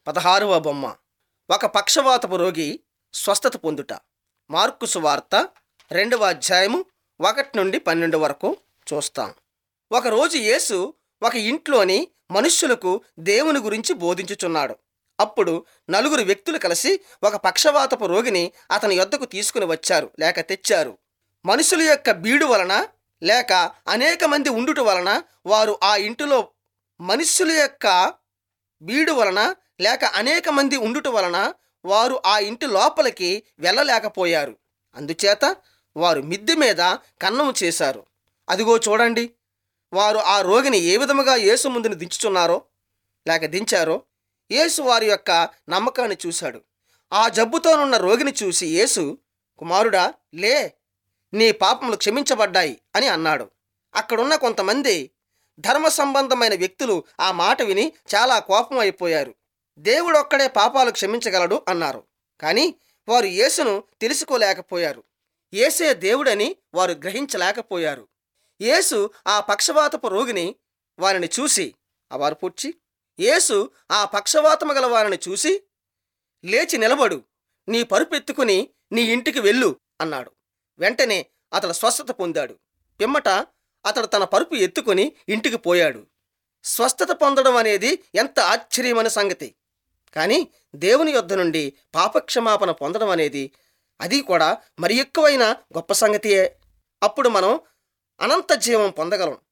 పదహారవ బొమ్మ ఒక పక్షవాతపు రోగి స్వస్థత పొందుట మార్కు సువార్త రెండవ అధ్యాయము ఒకటి నుండి పన్నెండు వరకు చూస్తాం ఒకరోజు యేసు ఒక ఇంట్లోని మనుష్యులకు దేవుని గురించి బోధించుచున్నాడు అప్పుడు నలుగురు వ్యక్తులు కలిసి ఒక పక్షవాతపు రోగిని అతని యొద్దకు తీసుకుని వచ్చారు లేక తెచ్చారు మనుషుల యొక్క బీడు వలన లేక అనేక మంది ఉండుట వలన వారు ఆ ఇంటిలో మనుష్యుల యొక్క బీడు వలన లేక అనేక మంది ఉండుట వలన వారు ఆ ఇంటి లోపలికి వెళ్ళలేకపోయారు అందుచేత వారు మిద్దె మీద కన్నము చేశారు అదిగో చూడండి వారు ఆ రోగిని ఏ విధముగా యేసు ముందుని దించుచున్నారో లేక దించారో యేసు వారి యొక్క నమ్మకాన్ని చూశాడు ఆ జబ్బుతోనున్న రోగిని చూసి యేసు కుమారుడా లే నీ పాపములు క్షమించబడ్డాయి అని అన్నాడు అక్కడున్న కొంతమంది ధర్మ సంబంధమైన వ్యక్తులు ఆ మాట విని చాలా కోపం అయిపోయారు దేవుడొక్కడే పాపాలు క్షమించగలడు అన్నారు కానీ వారు యేసును తెలుసుకోలేకపోయారు యేసే దేవుడని వారు గ్రహించలేకపోయారు యేసు ఆ పక్షవాతపు రోగిని వారిని చూసి వారు పూడ్చి యేసు ఆ పక్షవాతము గల వారిని చూసి లేచి నిలబడు నీ పరుపెత్తుకుని నీ ఇంటికి వెళ్ళు అన్నాడు వెంటనే అతడు స్వస్థత పొందాడు పిమ్మట అతడు తన పరుపు ఎత్తుకొని ఇంటికి పోయాడు స్వస్థత పొందడం అనేది ఎంత ఆశ్చర్యమైన సంగతి కానీ దేవుని యొద్ద నుండి పాపక్షమాపణ పొందడం అనేది అది కూడా మరి ఎక్కువైన గొప్ప సంగతియే అప్పుడు మనం అనంత జీవం పొందగలం